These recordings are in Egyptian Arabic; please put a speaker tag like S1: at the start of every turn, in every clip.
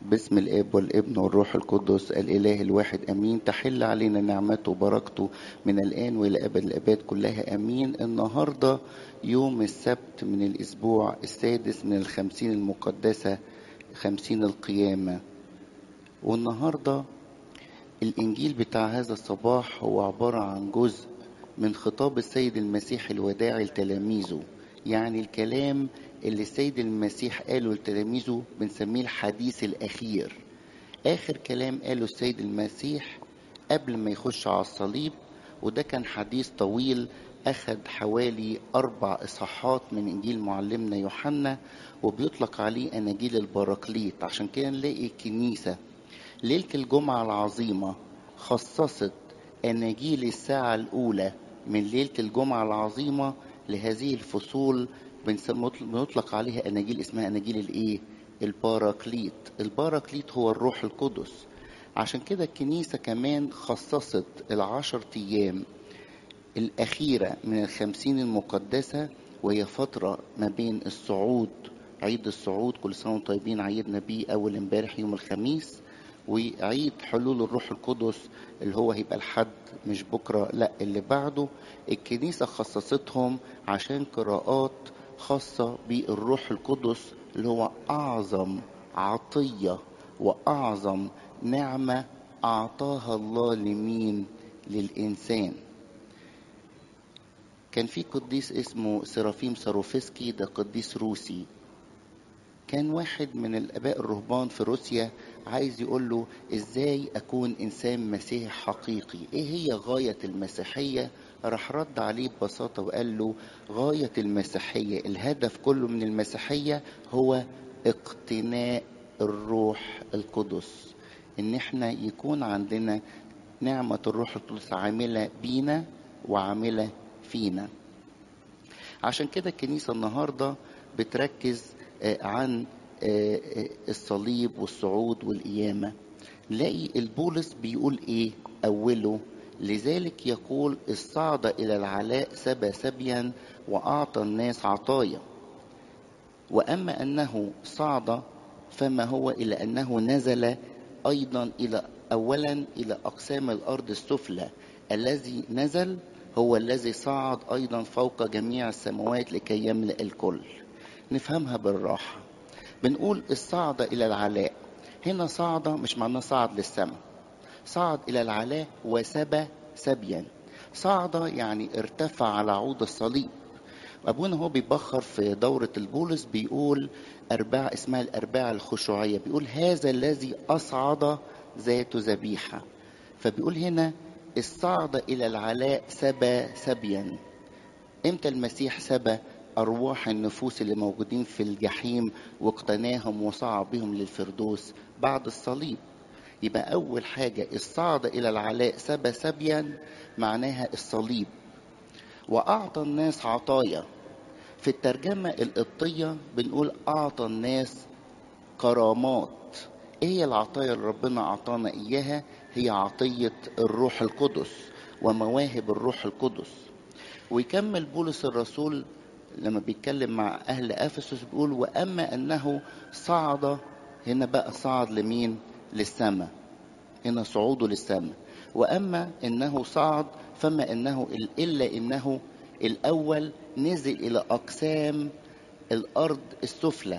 S1: باسم الاب والابن والروح القدس الاله الواحد امين تحل علينا نعمته وبركته من الان والى ابد الاباد كلها امين النهارده يوم السبت من الاسبوع السادس من الخمسين المقدسه خمسين القيامه والنهارده الانجيل بتاع هذا الصباح هو عباره عن جزء من خطاب السيد المسيح الوداعي لتلاميذه يعني الكلام اللي السيد المسيح قاله لتلاميذه بنسميه الحديث الأخير آخر كلام قاله السيد المسيح قبل ما يخش على الصليب وده كان حديث طويل أخذ حوالي أربع إصحاحات من إنجيل معلمنا يوحنا وبيطلق عليه أناجيل البراكليت عشان كده نلاقي الكنيسة ليلة الجمعة العظيمة خصصت أناجيل الساعة الأولى من ليلة الجمعة العظيمة لهذه الفصول بنطلق عليها اناجيل اسمها اناجيل الايه الباراكليت الباراكليت هو الروح القدس عشان كده الكنيسة كمان خصصت العشر أيام الأخيرة من الخمسين المقدسة وهي فترة ما بين الصعود عيد الصعود كل سنة وانتم طيبين عيدنا بيه أول امبارح يوم الخميس وعيد حلول الروح القدس اللي هو هيبقى الحد مش بكرة لا اللي بعده الكنيسة خصصتهم عشان قراءات خاصة بالروح القدس اللي هو أعظم عطية وأعظم نعمة أعطاها الله لمين للإنسان كان في قديس اسمه سرافيم ساروفسكي ده قديس روسي كان واحد من الاباء الرهبان في روسيا عايز يقول له ازاي اكون انسان مسيحي حقيقي ايه هي غايه المسيحيه راح رد عليه ببساطه وقال له غايه المسيحيه الهدف كله من المسيحيه هو اقتناء الروح القدس ان احنا يكون عندنا نعمه الروح القدس عامله بينا وعامله فينا عشان كده الكنيسه النهارده بتركز عن الصليب والصعود والقيامة نلاقي البولس بيقول ايه اوله لذلك يقول الصعد الى العلاء سبى سبيا واعطى الناس عطايا واما انه صعد فما هو الا انه نزل ايضا الى اولا الى اقسام الارض السفلى الذي نزل هو الذي صعد ايضا فوق جميع السماوات لكي يملا الكل نفهمها بالراحة بنقول الصعد إلى العلاء هنا صعد مش معناه صعد للسماء صعد إلى العلاء وسبى سبيا صعد يعني ارتفع على عود الصليب أبونا هو بيبخر في دورة البولس بيقول أرباع اسمها الأرباع الخشوعية بيقول هذا الذي أصعد ذات ذبيحة فبيقول هنا الصعد إلى العلاء سبى سبيا إمتى المسيح سبى أرواح النفوس اللي موجودين في الجحيم واقتناهم وصعد بهم للفردوس بعد الصليب يبقى أول حاجة الصعد إلى العلاء سبى سبيا معناها الصليب وأعطى الناس عطايا في الترجمة القبطية بنقول أعطى الناس كرامات إيه هي العطايا اللي ربنا أعطانا إياها هي عطية الروح القدس ومواهب الروح القدس ويكمل بولس الرسول لما بيتكلم مع أهل أفسس بيقول وأما أنه صعد هنا بقى صعد لمين؟ للسماء هنا صعوده للسماء وأما أنه صعد فما أنه إلا أنه الأول نزل إلى أقسام الأرض السفلى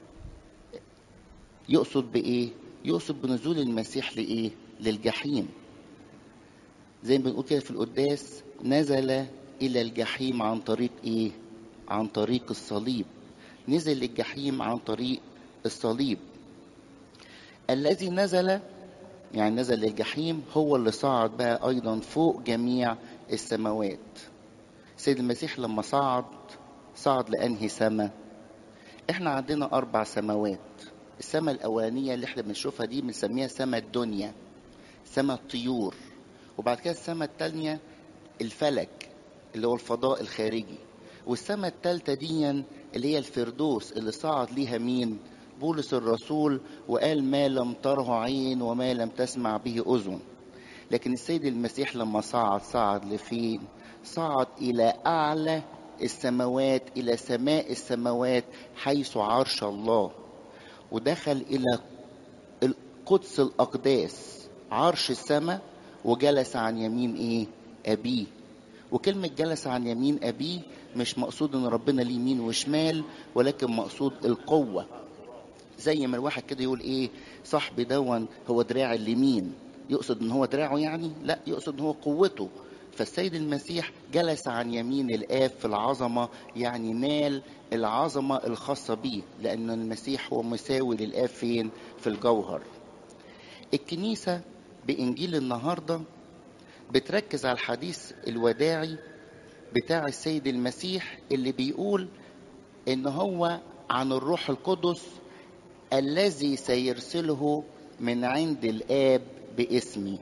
S1: يقصد بإيه؟ يقصد بنزول المسيح لإيه؟ للجحيم زي ما بنقول كده في القداس نزل إلى الجحيم عن طريق إيه؟ عن طريق الصليب نزل للجحيم عن طريق الصليب الذي نزل يعني نزل للجحيم هو اللي صعد بقى ايضا فوق جميع السماوات سيد المسيح لما صعد صعد لانهي سماء احنا عندنا اربع سماوات السماء الاولانيه اللي احنا بنشوفها دي بنسميها سماء الدنيا سماء الطيور وبعد كده السماء التانية الفلك اللي هو الفضاء الخارجي والسماء التالتة دي اللي هي الفردوس اللي صعد ليها مين بولس الرسول وقال ما لم تره عين وما لم تسمع به أذن لكن السيد المسيح لما صعد صعد لفين صعد إلى أعلى السماوات إلى سماء السماوات حيث عرش الله ودخل إلى القدس الأقداس عرش السماء وجلس عن يمين ايه أبيه وكلمة جلس عن يمين أبيه مش مقصود ان ربنا ليه يمين وشمال ولكن مقصود القوة زي ما الواحد كده يقول ايه صاحبي دون هو دراع اليمين يقصد ان هو دراعه يعني لا يقصد ان هو قوته فالسيد المسيح جلس عن يمين الآب في العظمة يعني نال العظمة الخاصة به لأن المسيح هو مساوي للآب فين في الجوهر الكنيسة بإنجيل النهاردة بتركز على الحديث الوداعي بتاع السيد المسيح اللي بيقول ان هو عن الروح القدس الذي سيرسله من عند الاب باسمي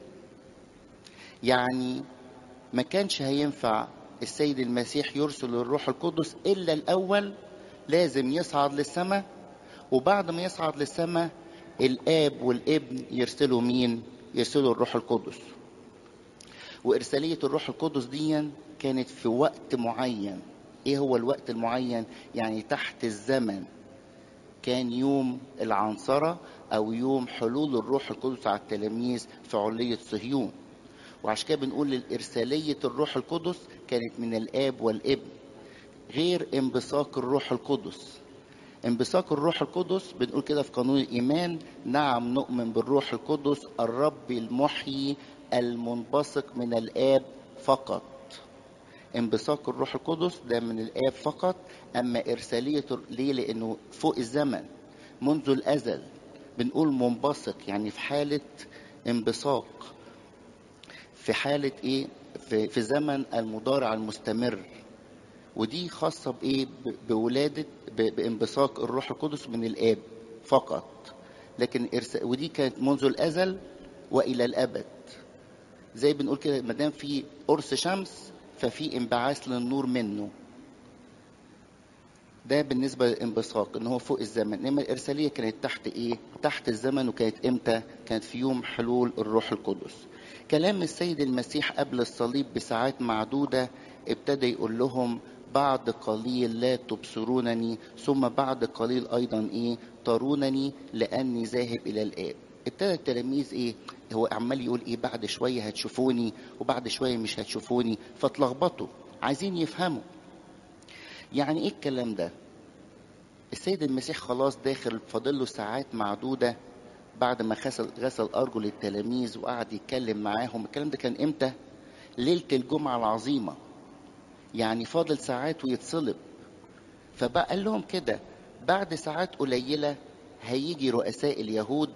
S1: يعني ما كانش هينفع السيد المسيح يرسل الروح القدس الا الاول لازم يصعد للسماء وبعد ما يصعد للسماء الاب والابن يرسلوا مين يرسلوا الروح القدس وإرسالية الروح القدس دي كانت في وقت معين إيه هو الوقت المعين يعني تحت الزمن كان يوم العنصرة أو يوم حلول الروح القدس على التلاميذ في علية صهيون وعشان كده بنقول الإرسالية الروح القدس كانت من الآب والابن غير انبثاق الروح القدس انبثاق الروح القدس بنقول كده في قانون الإيمان نعم نؤمن بالروح القدس الرب المحيي المنبثق من الآب فقط انبثاق الروح القدس ده من الآب فقط أما إرسالية ليه لأنه فوق الزمن منذ الأزل بنقول منبثق يعني في حالة انبثاق في حالة إيه في, في زمن المضارع المستمر ودي خاصة بإيه بولادة بانبثاق الروح القدس من الآب فقط لكن إرس... ودي كانت منذ الأزل وإلى الأبد زي بنقول كده ما دام في قرص شمس ففي انبعاث للنور منه ده بالنسبة للانبثاق ان هو فوق الزمن انما الارسالية كانت تحت ايه تحت الزمن وكانت امتى كانت في يوم حلول الروح القدس كلام السيد المسيح قبل الصليب بساعات معدودة ابتدى يقول لهم بعد قليل لا تبصرونني ثم بعد قليل ايضا ايه ترونني لاني ذاهب الى الاب ابتدى التلاميذ ايه هو عمال يقول ايه بعد شويه هتشوفوني وبعد شويه مش هتشوفوني فاتلخبطوا عايزين يفهموا يعني ايه الكلام ده السيد المسيح خلاص داخل فاضل له ساعات معدوده بعد ما غسل غسل ارجل التلاميذ وقعد يتكلم معاهم الكلام ده كان امتى ليله الجمعه العظيمه يعني فاضل ساعات ويتصلب فبقى قال لهم كده بعد ساعات قليله هيجي رؤساء اليهود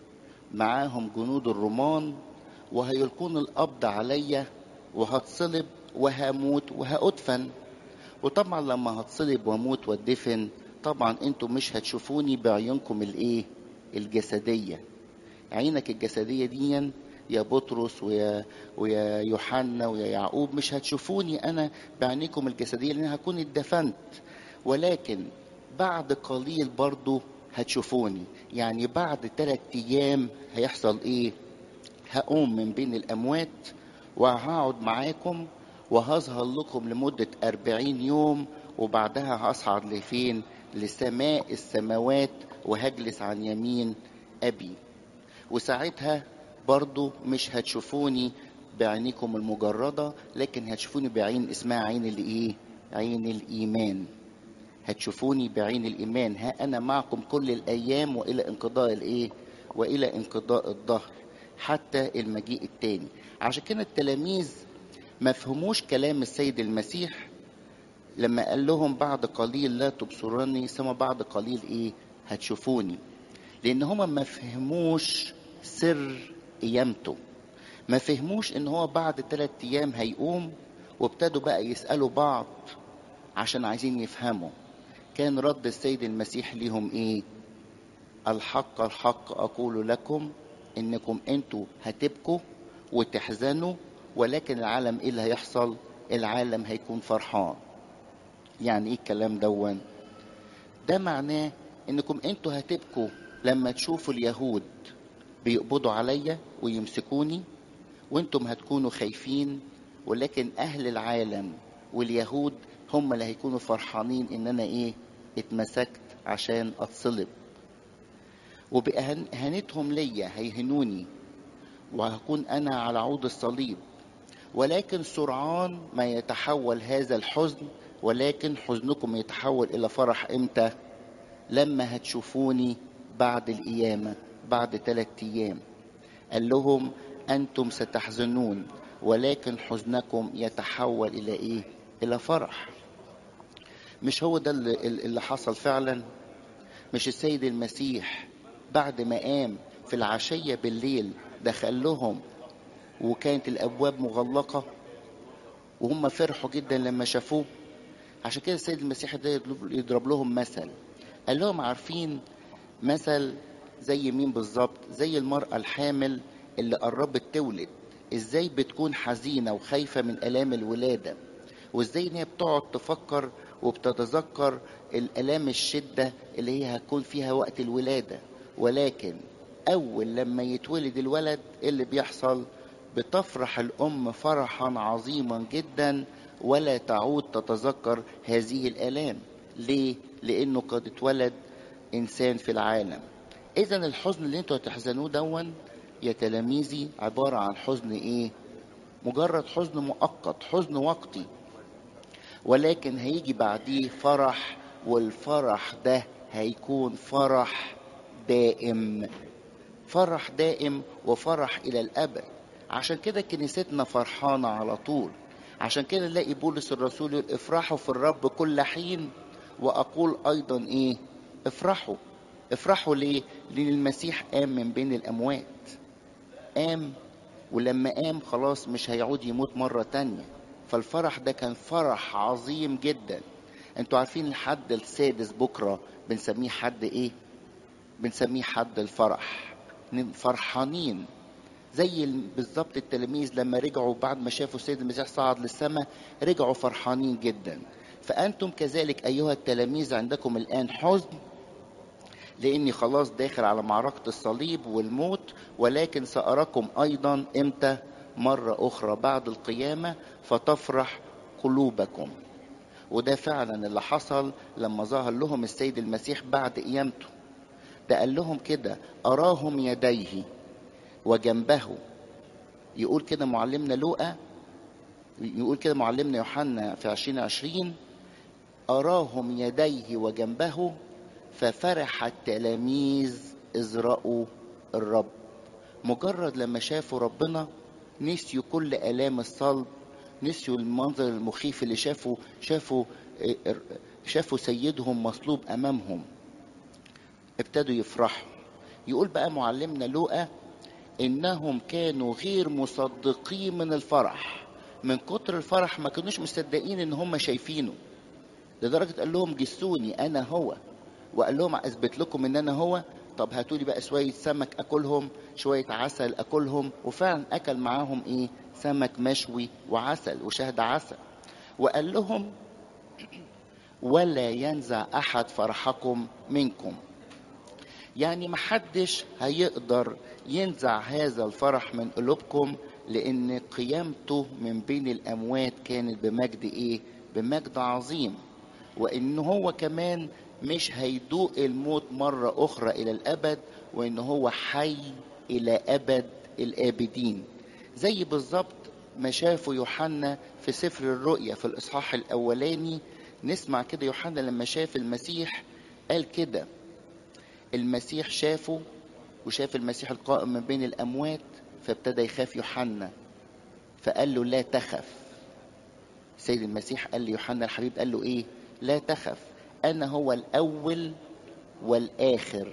S1: معاهم جنود الرومان وهيلقون القبض عليا وهتصلب وهموت وهأدفن وطبعا لما هتصلب واموت واتدفن طبعا انتوا مش هتشوفوني بعيونكم الايه الجسديه عينك الجسديه دي يا بطرس ويا ويا يوحنا ويا يعقوب مش هتشوفوني انا بعينيكم الجسديه لان هكون اتدفنت ولكن بعد قليل برضو هتشوفوني يعني بعد ثلاث ايام هيحصل ايه هقوم من بين الاموات وهقعد معاكم وهظهر لكم لمدة أربعين يوم وبعدها هصعد لفين لسماء السماوات وهجلس عن يمين أبي وساعتها برضو مش هتشوفوني بعينيكم المجردة لكن هتشوفوني بعين اسمها عين الايه عين الإيمان هتشوفوني بعين الإيمان ها أنا معكم كل الأيام وإلى انقضاء الإيه وإلى انقضاء الظهر حتى المجيء التاني عشان كده التلاميذ ما فهموش كلام السيد المسيح لما قال لهم بعد قليل لا تبصروني ثم بعد قليل ايه هتشوفوني لان هما ما فهموش سر قيامته ما فهموش ان هو بعد ثلاث ايام هيقوم وابتدوا بقى يسالوا بعض عشان عايزين يفهموا كان رد السيد المسيح ليهم ايه الحق الحق اقول لكم انكم انتوا هتبكوا وتحزنوا ولكن العالم ايه اللي هيحصل العالم هيكون فرحان يعني ايه الكلام دون ده معناه انكم انتوا هتبكوا لما تشوفوا اليهود بيقبضوا عليا ويمسكوني وانتم هتكونوا خايفين ولكن اهل العالم واليهود هم اللي هيكونوا فرحانين ان انا ايه اتمسكت عشان اتصلب وبإهانتهم ليا هيهنوني وهكون أنا على عود الصليب ولكن سرعان ما يتحول هذا الحزن ولكن حزنكم يتحول إلى فرح إمتى لما هتشوفوني بعد القيامة بعد ثلاثة أيام قال لهم أنتم ستحزنون ولكن حزنكم يتحول إلى إيه إلى فرح مش هو ده اللي, اللي حصل فعلا مش السيد المسيح بعد ما قام في العشية بالليل دخل لهم وكانت الأبواب مغلقة وهم فرحوا جدا لما شافوه عشان كده السيد المسيح ده يضرب لهم مثل قال لهم عارفين مثل زي مين بالظبط زي المرأة الحامل اللي قربت تولد ازاي بتكون حزينة وخايفة من آلام الولادة وازاي ان هي بتقعد تفكر وبتتذكر الآلام الشدة اللي هي هتكون فيها وقت الولادة ولكن أول لما يتولد الولد اللي بيحصل بتفرح الأم فرحا عظيما جدا ولا تعود تتذكر هذه الآلام ليه؟ لأنه قد اتولد إنسان في العالم إذا الحزن اللي انتوا هتحزنوه دون يا تلاميذي عبارة عن حزن إيه؟ مجرد حزن مؤقت حزن وقتي ولكن هيجي بعديه فرح والفرح ده هيكون فرح دائم فرح دائم وفرح إلى الأبد عشان كده كنيستنا فرحانة على طول عشان كده نلاقي بولس الرسول يقول افرحوا في الرب كل حين وأقول أيضا إيه افرحوا افرحوا ليه لأن المسيح قام من بين الأموات قام ولما قام خلاص مش هيعود يموت مرة تانية فالفرح ده كان فرح عظيم جدا انتوا عارفين الحد السادس بكرة بنسميه حد ايه بنسميه حد الفرح فرحانين زي بالظبط التلاميذ لما رجعوا بعد ما شافوا السيد المسيح صعد للسماء رجعوا فرحانين جدا فأنتم كذلك أيها التلاميذ عندكم الآن حزن لاني خلاص داخل على معركه الصليب والموت ولكن ساراكم ايضا امتى مره اخرى بعد القيامه فتفرح قلوبكم وده فعلا اللي حصل لما ظهر لهم السيد المسيح بعد قيامته ده قال لهم كده اراهم يديه وجنبه يقول كده معلمنا لوقا يقول كده معلمنا يوحنا في عشرين عشرين أراهم يديه وجنبه ففرح التلاميذ إذ رأوا الرب مجرد لما شافوا ربنا نسيوا كل آلام الصلب نسيوا المنظر المخيف اللي شافوا شافوا شافوا سيدهم مصلوب أمامهم ابتدوا يفرحوا يقول بقى معلمنا لوقا إنهم كانوا غير مصدقين من الفرح من كتر الفرح ما كانوش مصدقين إن هم شايفينه لدرجة قال لهم جسوني أنا هو وقال لهم اثبت لكم ان انا هو طب هاتوا لي بقى شويه سمك اكلهم شويه عسل اكلهم وفعلا اكل معاهم ايه سمك مشوي وعسل وشهد عسل وقال لهم ولا ينزع احد فرحكم منكم يعني محدش هيقدر ينزع هذا الفرح من قلوبكم لان قيامته من بين الاموات كانت بمجد ايه بمجد عظيم وان هو كمان مش هيدوق الموت مرة أخرى إلى الأبد وإن هو حي إلى أبد الآبدين زي بالظبط ما شافه يوحنا في سفر الرؤيا في الإصحاح الأولاني نسمع كده يوحنا لما شاف المسيح قال كده المسيح شافه وشاف المسيح القائم من بين الأموات فابتدى يخاف يوحنا فقال له لا تخف سيد المسيح قال ليوحنا الحبيب قال له ايه لا تخف انا هو الاول والاخر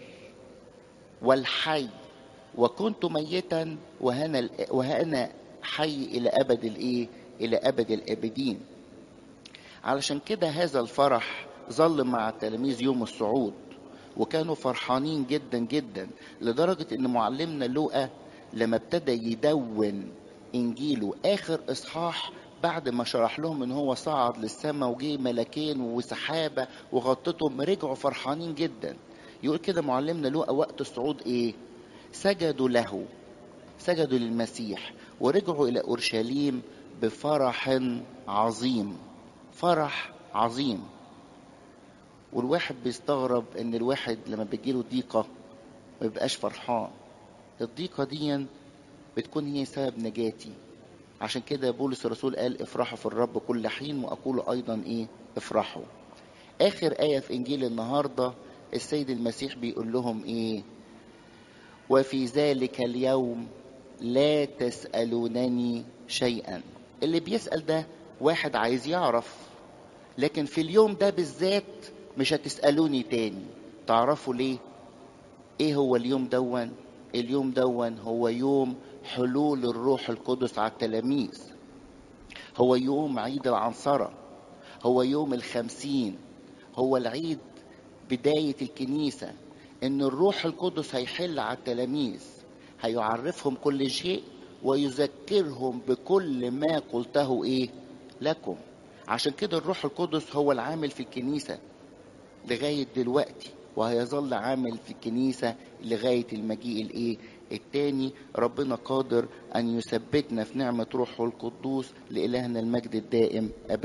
S1: والحي وكنت ميتا وهنا وهنا حي الى ابد الايه الى ابد الابدين علشان كده هذا الفرح ظل مع التلاميذ يوم الصعود وكانوا فرحانين جدا جدا لدرجة ان معلمنا لوقا لما ابتدى يدون انجيله اخر اصحاح بعد ما شرح لهم ان هو صعد للسماء وجه ملكين وسحابه وغطتهم رجعوا فرحانين جدا يقول كده معلمنا لوقا وقت الصعود ايه سجدوا له سجدوا للمسيح ورجعوا الى اورشليم بفرح عظيم فرح عظيم والواحد بيستغرب ان الواحد لما بيجيله ضيقه ما بيبقاش فرحان الضيقة دي بتكون هي سبب نجاتي عشان كده بولس الرسول قال افرحوا في الرب كل حين واقول ايضا ايه افرحوا اخر ايه في انجيل النهارده السيد المسيح بيقول لهم ايه وفي ذلك اليوم لا تسالونني شيئا اللي بيسال ده واحد عايز يعرف لكن في اليوم ده بالذات مش هتسالوني تاني تعرفوا ليه ايه هو اليوم دون اليوم دون هو يوم حلول الروح القدس على التلاميذ هو يوم عيد العنصرة هو يوم الخمسين هو العيد بداية الكنيسة إن الروح القدس هيحل على التلاميذ هيعرفهم كل شيء ويذكرهم بكل ما قلته إيه لكم عشان كده الروح القدس هو العامل في الكنيسة لغاية دلوقتي وهيظل عامل في الكنيسة لغاية المجيء الإيه التاني ربنا قادر أن يثبتنا في نعمة روحه القدوس لإلهنا المجد الدائم أبدا